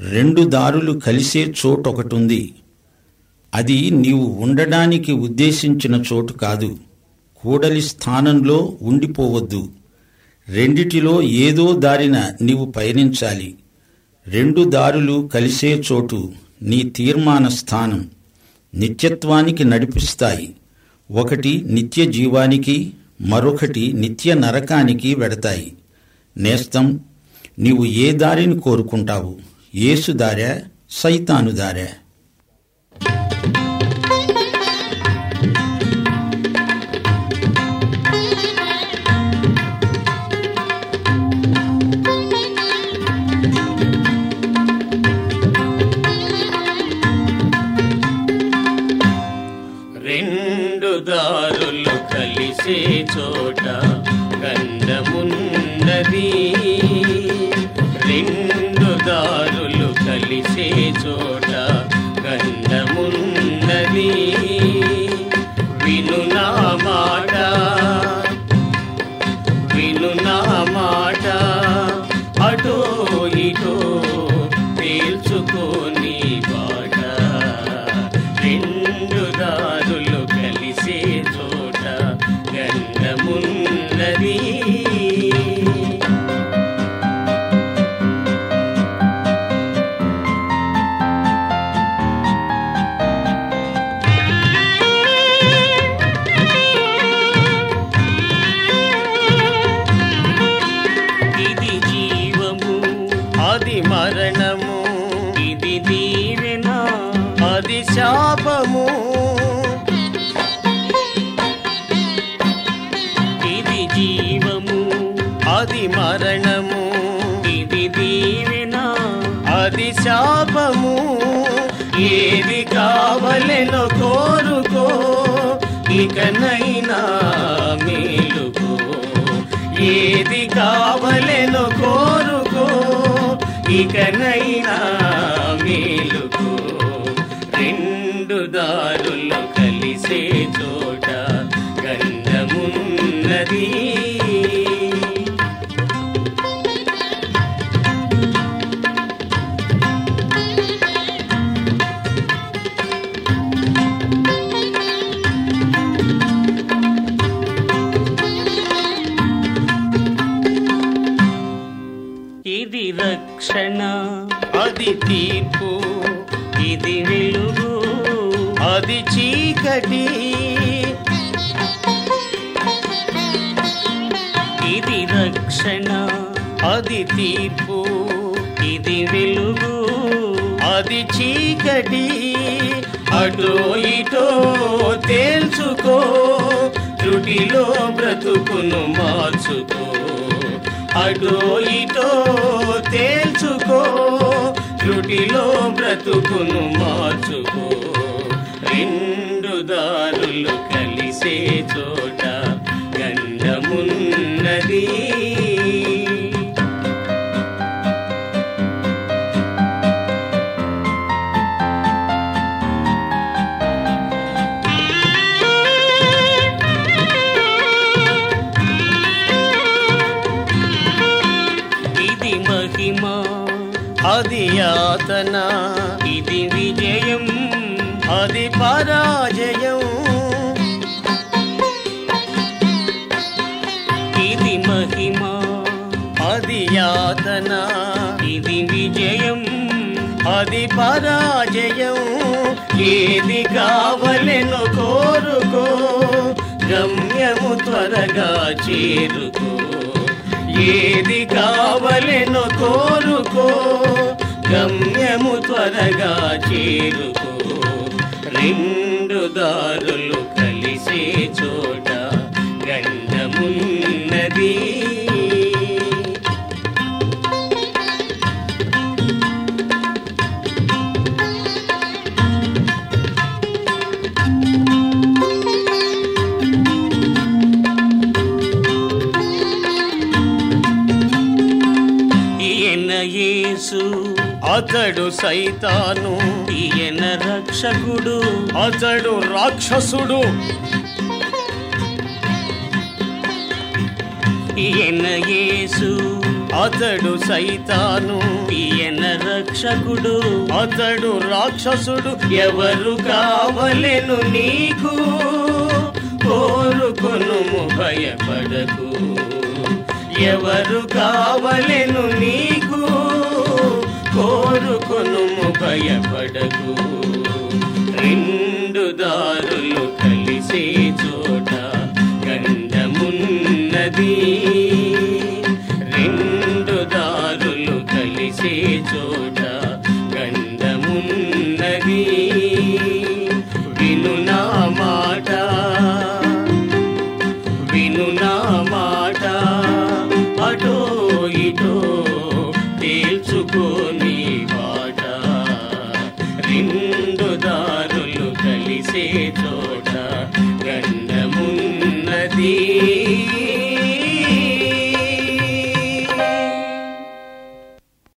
రెండు దారులు కలిసే చోటొకటుంది అది నీవు ఉండడానికి ఉద్దేశించిన చోటు కాదు కూడలి స్థానంలో ఉండిపోవద్దు రెండిటిలో ఏదో దారిన నీవు పయనించాలి రెండు దారులు కలిసే చోటు నీ తీర్మాన స్థానం నిత్యత్వానికి నడిపిస్తాయి ఒకటి నిత్య జీవానికి మరొకటి నిత్య నరకానికి వెడతాయి నేస్తం నీవు ఏ దారిని కోరుకుంటావు యేసు దారా సైతాను దారా రెండు దారులు కలిసే చోట గంధమున్నది రెండు దారులు కలిసే చోట గంధమున్నది విను నా మాట విను నా మాట అటో ఇటో తేల్చుకోని బాట రెండు దారులు కలిసే చోట గంధమున్నది ఇది జీవము అది మరణము ఇది దీవెన అది శాపము ఇది జీవము అది మరణము ఇది దీవెన అది శాపము ఏది కావలెనో కోరుకో ఇకనైనా మేలుకో ఏది కావలెనో కోరుకో ఇకనైనా మేలుకో రెండు దారులు కలిసే చోట గంధమున్నది ఇది రక్షణ అది తీర్పు ఇది వెలుగు అది చీకటి ఇది రక్షణ అది తీర్పు ఇది వెలుగు అది చీకటి అటో ఇటో తేల్చుకో త్రుటిలో బ్రతుకును మార్చుకో అటో ఇటో తేల్చుకో త్రుటిలో బ్రతుకును మార్చుకో రెండు దారులు కలిసే చోట గంధమున్నది ఇది మహిమ అది యాతన ఇది విజయం అది పరాజయం ఇది మహిమ అది యాతన ఇది విజయం అది పరాజయం ఏది కావలెను కోరుకో గమ్యము త్వరగా చేరుకో ఏది కావలెను కోరుకో గమ్యము త్వరగా చేరుకో రెండు దారులు కలిసే చోట గంధమున్నది ఈయన యేసు అతడు సైతాను ఈయన రక్షకుడు అతడు రాక్షసుడు ఈయన యేసు అతడు సైతాను ఈయన రక్షకుడు అతడు రాక్షసుడు ఎవరు కావలెను నీకు కోరుకొను భయపడకు ఎవరు కావలెను నీకు కోరుకొను భయపడకు రెండు దారులు కలిసే చోట గంధమున్నది రెండు దారులు కలిసే చోట